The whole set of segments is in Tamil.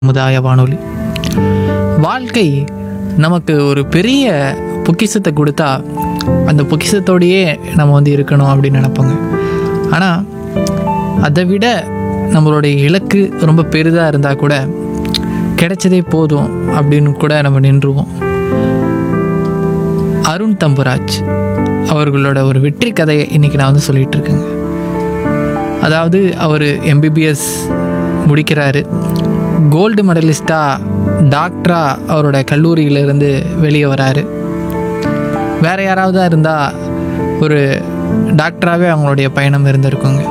சமுதாய வானொலி வாழ்க்கை நமக்கு ஒரு பெரிய பொக்கிஷத்தை கொடுத்தா அந்த பொக்கிஷத்தோடையே நம்ம வந்து இருக்கணும் அப்படின்னு நினைப்போங்க ஆனால் அதை விட நம்மளுடைய இலக்கு ரொம்ப பெரிதாக இருந்தால் கூட கிடைச்சதே போதும் அப்படின்னு கூட நம்ம நின்றுவோம் அருண் தம்புராஜ் அவர்களோட ஒரு வெற்றி கதையை இன்றைக்கி நான் வந்து சொல்லிகிட்டு இருக்கேங்க அதாவது அவர் எம்பிபிஎஸ் முடிக்கிறாரு கோல்டு மெடலிஸ்டாக டாக்டராக அவரோட கல்லூரியிலேருந்து வெளியே வராரு வேறு யாராவது இருந்தால் ஒரு டாக்டராகவே அவங்களுடைய பயணம் இருந்திருக்குங்க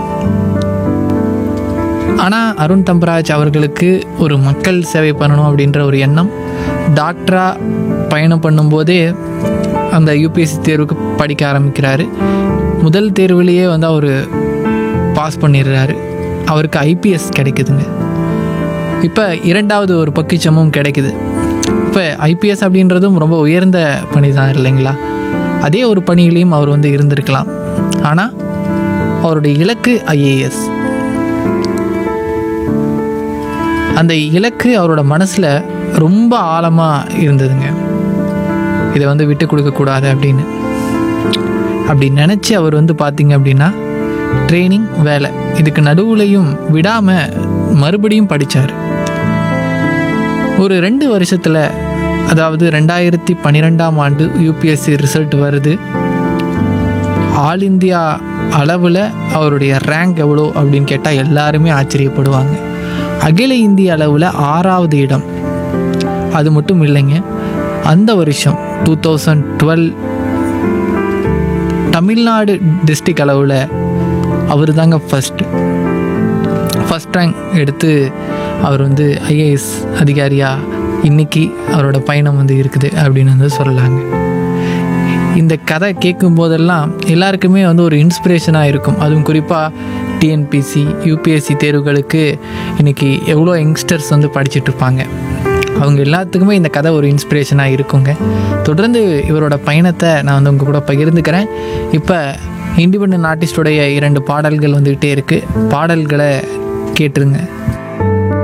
ஆனால் அருண் தம்பராஜ் அவர்களுக்கு ஒரு மக்கள் சேவை பண்ணணும் அப்படின்ற ஒரு எண்ணம் டாக்டராக பயணம் பண்ணும்போதே அந்த யூபிஎஸ்சி தேர்வுக்கு படிக்க ஆரம்பிக்கிறாரு முதல் தேர்வுலேயே வந்து அவர் பாஸ் பண்ணிடுறாரு அவருக்கு ஐபிஎஸ் கிடைக்குதுங்க இப்போ இரண்டாவது ஒரு பொக்கிச்சமும் கிடைக்குது இப்போ ஐபிஎஸ் அப்படின்றதும் ரொம்ப உயர்ந்த பணி தான் இல்லைங்களா அதே ஒரு பணியிலையும் அவர் வந்து இருந்திருக்கலாம் ஆனால் அவருடைய இலக்கு ஐஏஎஸ் அந்த இலக்கு அவரோட மனசில் ரொம்ப ஆழமாக இருந்ததுங்க இதை வந்து விட்டு கொடுக்கக்கூடாது அப்படின்னு அப்படி நினச்சி அவர் வந்து பார்த்தீங்க அப்படின்னா ட்ரைனிங் வேலை இதுக்கு நடுவுலையும் விடாமல் மறுபடியும் படித்தார் ஒரு ரெண்டு வருஷத்தில் அதாவது ரெண்டாயிரத்தி பன்னிரெண்டாம் ஆண்டு யூபிஎஸ்சி ரிசல்ட் வருது ஆல் இந்தியா அளவில் அவருடைய ரேங்க் எவ்வளோ அப்படின்னு கேட்டால் எல்லாருமே ஆச்சரியப்படுவாங்க அகில இந்திய அளவில் ஆறாவது இடம் அது மட்டும் இல்லைங்க அந்த வருஷம் two thousand twelve Tamil Nadu district அளவில் அவர் தாங்க ஃபஸ்ட்டு ஃபஸ்ட் ரேங்க் எடுத்து அவர் வந்து ஐஏஎஸ் அதிகாரியாக இன்னைக்கு அவரோட பயணம் வந்து இருக்குது அப்படின்னு வந்து சொல்லலாங்க இந்த கதை கேட்கும் போதெல்லாம் எல்லாருக்குமே வந்து ஒரு இன்ஸ்பிரேஷனாக இருக்கும் அதுவும் குறிப்பாக டிஎன்பிசி யூபிஎஸ்சி தேர்வுகளுக்கு இன்றைக்கி எவ்வளோ யங்ஸ்டர்ஸ் வந்து படிச்சுட்டு இருப்பாங்க அவங்க எல்லாத்துக்குமே இந்த கதை ஒரு இன்ஸ்பிரேஷனாக இருக்குங்க தொடர்ந்து இவரோட பயணத்தை நான் வந்து உங்கள் கூட பகிர்ந்துக்கிறேன் இப்போ இண்டிபெண்ட் ஆர்டிஸ்டோடைய இரண்டு பாடல்கள் வந்துக்கிட்டே இருக்குது பாடல்களை கேட்டுருங்க